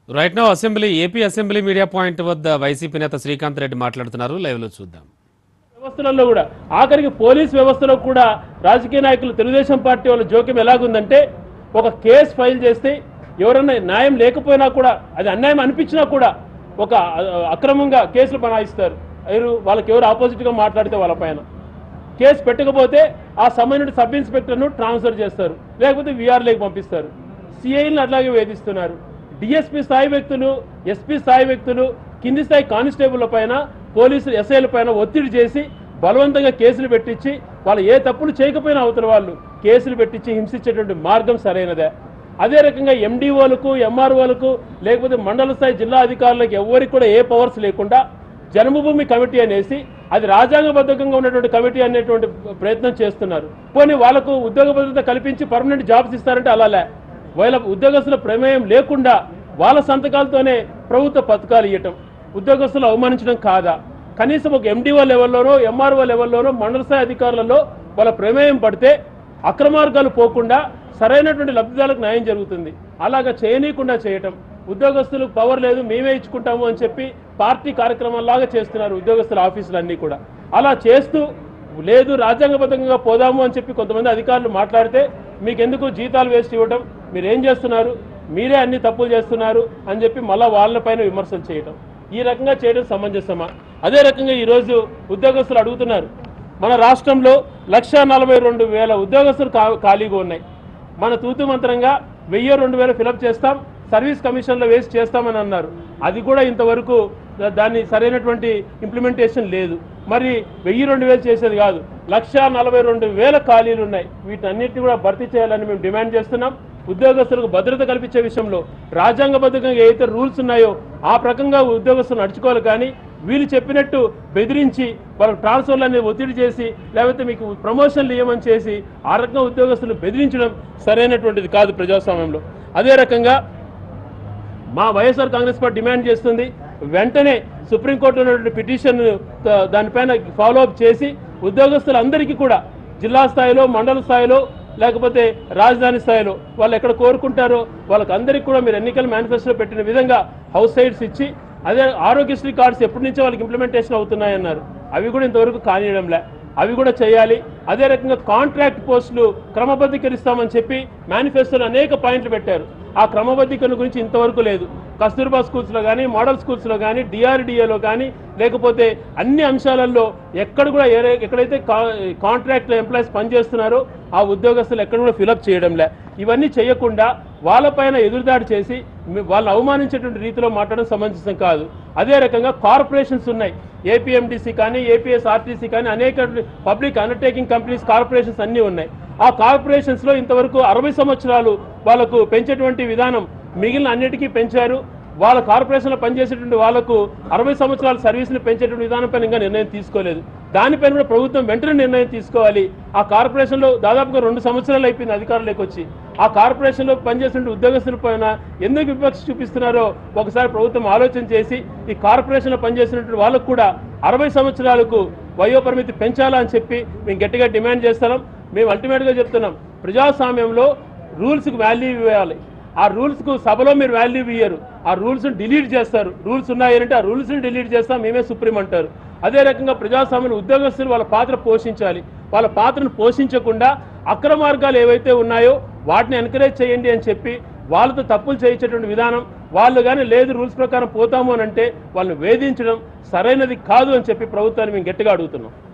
right now assembly AP assembly media point వద్ద YCP నేత శ్రీకాంత్ రెడ్డి మాట్లాడుతున్నారు లైవ్ లో చూద్దాం వ్యవస్థలలో కూడా ఆఖరికి పోలీస్ వ్యవస్థలో కూడా రాజకీయ నాయకులు తెలుగుదేశం పార్టీ వాళ్ళ జోక్యం ఎలాగుందంటే ఒక కేసు ఫైల్ చేస్తే ఎవరైనా న్యాయం లేకపోయినా కూడా అది అన్యాయం అనిపించినా కూడా ఒక అ, అక్రమంగా కేసులు బనాయిస్తారు ఎవరు వాళ్ళకి ఎవరు ఆపోజిట్గా మాట్లాడితే వాళ్ళ పైన కేసు పెట్టకపోతే ఆ సంబంధించిన సబ్ ఇన్స్పెక్టర్ను ట్రాన్స్ఫర్ చేస్తారు లేకపోతే వీఆర్లేకి పంపిస్తారు సిఐలను అట్లాగే వేధిస్తున్నారు డిఎస్పీ స్థాయి వ్యక్తులు ఎస్పీ స్థాయి వ్యక్తులు కింది స్థాయి కానిస్టేబుల్ పైన పోలీసులు ఎస్ఐల పైన ఒత్తిడి చేసి బలవంతంగా కేసులు పెట్టించి వాళ్ళు ఏ తప్పులు చేయకపోయినా అవతల వాళ్ళు కేసులు పెట్టించి హింసించేటువంటి మార్గం సరైనదే అదే రకంగా ఎండిఓలకు ఎంఆర్ఓలకు లేకపోతే మండల స్థాయి జిల్లా అధికారులకు ఎవరికి కూడా ఏ పవర్స్ లేకుండా జన్మభూమి కమిటీ అనేసి అది రాజ్యాంగబద్ధంగా ఉన్నటువంటి కమిటీ అనేటువంటి ప్రయత్నం చేస్తున్నారు పోనీ వాళ్ళకు ఉద్యోగ భద్రత కల్పించి పర్మనెంట్ జాబ్స్ ఇస్తారంటే అలాలే వాళ్ళ ఉద్యోగస్తుల ప్రమేయం లేకుండా వాళ్ళ సంతకాలతోనే ప్రభుత్వ పథకాలు ఇవ్వటం ఉద్యోగస్తులు అవమానించడం కాదా కనీసం ఒక ఎండిఓ లెవెల్లోనో ఎంఆర్ఓ లెవెల్లోనో మండల స్థాయి అధికారులలో వాళ్ళ ప్రమేయం పడితే అక్రమార్గాలు పోకుండా సరైనటువంటి లబ్ధిదారులకు న్యాయం జరుగుతుంది అలాగా చేయనీయకుండా చేయటం ఉద్యోగస్తులకు పవర్ లేదు మేమే ఇచ్చుకుంటాము అని చెప్పి పార్టీ కార్యక్రమాల్లాగా చేస్తున్నారు ఉద్యోగస్తుల ఆఫీసులన్నీ కూడా అలా చేస్తూ లేదు రాజ్యాంగబద్ధంగా పోదాము అని చెప్పి కొంతమంది అధికారులు మాట్లాడితే మీకు ఎందుకు జీతాలు వేస్ట్ ఇవ్వడం మీరు ఏం చేస్తున్నారు మీరే అన్ని తప్పులు చేస్తున్నారు అని చెప్పి మళ్ళా వాళ్ళపైన విమర్శలు చేయటం ఈ రకంగా చేయడం సమంజసమా అదే రకంగా ఈరోజు ఉద్యోగస్తులు అడుగుతున్నారు మన రాష్ట్రంలో లక్ష నలభై రెండు వేల ఉద్యోగస్తులు ఖా- ఖాళీగా ఉన్నాయి మన తూతు మంత్రంగా వెయ్యి రెండు వేలు ఫిలప్ చేస్తాం సర్వీస్ కమిషన్లో వేసి చేస్తామని అన్నారు అది కూడా ఇంతవరకు దా- దాన్ని సరైనటువంటి ఇంప్లిమెంటేషన్ లేదు మరి వెయ్యి రెండు వేలు చేసేది కాదు లక్ష నలభై రెండు వేల ఖాళీలు ఉన్నాయి వీటన్నిటిని కూడా భర్తీ చేయాలని మేము డిమాండ్ చేస్తున్నాం ఉద్యోగస్తులకు భద్రత కల్పించే విషయంలో రాజ్యాంగబద్ధంగా ఏదైతే రూల్స్ ఉన్నాయో ఆ ప్రకంగా ఉద్యోగస్తులు నడుచుకోవాలి కానీ వీళ్ళు చెప్పినట్టు బెదిరించి వాళ్ళకి ట్రాన్స్ఫర్లు అనేది ఒత్తిడి చేసి లేకపోతే మీకు ప్రమోషన్లు ఇవ్వమని చేసి ఆ రకంగా ఉద్యోగస్తులు బెదిరించడం సరైనటువంటిది కాదు ప్రజాస్వామ్యంలో అదే రకంగా మా వైఎస్ఆర్ కాంగ్రెస్ పార్టీ డిమాండ్ చేస్తుంది వెంటనే సుప్రీంకోర్టులో ఉన్నటువంటి పిటిషన్ త- దానిపైన ఫాలో అప్ చేసి ఉద్యోగస్తులందరికీ కూడా జిల్లా స్థాయిలో మండల స్థాయిలో లేకపోతే రాజధాని స్థాయిలో వాళ్ళు ఎక్కడ కోరుకుంటారో వాళ్ళకి అందరికీ కూడా మీరు ఎన్నికల మేనిఫెస్టో పెట్టిన విధంగా హౌస్ సైడ్స్ ఇచ్చి అదే ఆరోగ్యశ్రీ కార్డ్స్ ఎప్పటి నుంచో వాళ్ళకి ఇంప్లిమెంటేషన్ అవుతున్నాయన్నారు అవి కూడా ఇంతవరకు కానియడంలే అవి కూడా చేయాలి అదే రకంగా కాంట్రాక్ట్ పోస్టులు క్రమబద్ధీకరిస్తామని చెప్పి మేనిఫెస్టోలో అనేక పాయింట్లు పెట్టారు ఆ క్రమబద్ధీకరణ గురించి ఇంతవరకు లేదు కస్తూర్బా స్కూల్స్లో కానీ మోడల్ స్కూల్స్లో కానీ డిఆర్డిఏలో కానీ లేకపోతే అన్ని అంశాలలో ఎక్కడ కూడా ఏ ఎక్కడైతే కాంట్రాక్ట్ ఎంప్లాయీస్ పనిచేస్తున్నారో ఆ ఉద్యోగస్తులు ఎక్కడ కూడా ఫిలప్ చేయడంలే ఇవన్నీ చేయకుండా వాళ్ళపైన ఎదురుదాడి చేసి మీ- వాళ్ళని అవమానించేటువంటి రీతిలో మాట్లాడడం సమంజసం కాదు అదే రకంగా కార్పొరేషన్స్ ఉన్నాయి ఏపీఎండిసి కానీ ఏపీఎస్ ఆర్టీసీ కానీ అనేక పబ్లిక్ అండర్టేకింగ్ కంపెనీస్ కార్పొరేషన్స్ అన్నీ ఉన్నాయి ఆ కార్పొరేషన్స్ లో ఇంతవరకు అరవై సంవత్సరాలు వాళ్ళకు పెంచేటువంటి విధానం మిగిలిన అన్నిటికీ పెంచారు వాళ్ళ కార్పొరేషన్లో పనిచేసేటువంటి వాళ్ళకు అరవై సంవత్సరాల సర్వీస్ని పెంచేటువంటి విధానంపైన ఇంకా నిర్ణయం తీసుకోలేదు దానిపైన కూడా ప్రభుత్వం వెంటనే నిర్ణయం తీసుకోవాలి ఆ కార్పొరేషన్లో దాదాపుగా రెండు సంవత్సరాలు అయిపోయింది అధికారులకు వచ్చి ఆ కార్పొరేషన్లో పనిచేస్తున్న ఉద్యోగస్తుల పైన ఎందుకు వివక్ష చూపిస్తున్నారో ఒకసారి ప్రభుత్వం ఆలోచన చేసి ఈ కార్పొరేషన్లో పనిచేస్తున్నటువంటి వాళ్ళకు కూడా అరవై సంవత్సరాలకు వయోపరిమితి పెంచాలా అని చెప్పి మేము గట్టిగా డిమాండ్ చేస్తున్నాం మేము అల్టిమేట్గా చెప్తున్నాం ప్రజాస్వామ్యంలో రూల్స్కి వాల్యూ ఇవ్వాలి ఆ రూల్స్కు సభలో మీరు వాల్యూ ఇయ్యరు ఆ రూల్స్ని డిలీట్ చేస్తారు రూల్స్ ఉన్నాయంటే ఆ రూల్స్ని డిలీట్ చేస్తాం మేమే సుప్రీం అంటారు అదే రకంగా ప్రజాస్వామ్య ఉద్యోగస్తులు వాళ్ళ పాత్ర పోషించాలి వాళ్ళ పాత్రను పోషించకుండా అక్రమార్గాలు ఏవైతే ఉన్నాయో వాటిని ఎంకరేజ్ చేయండి అని చెప్పి వాళ్ళతో తప్పులు చేయించేటువంటి విధానం వాళ్ళు కానీ లేదు రూల్స్ ప్రకారం పోతాము అని అంటే వాళ్ళని వేధించడం సరైనది కాదు అని చెప్పి ప్రభుత్వాన్ని మేము గట్టిగా అడుగుతున్నాం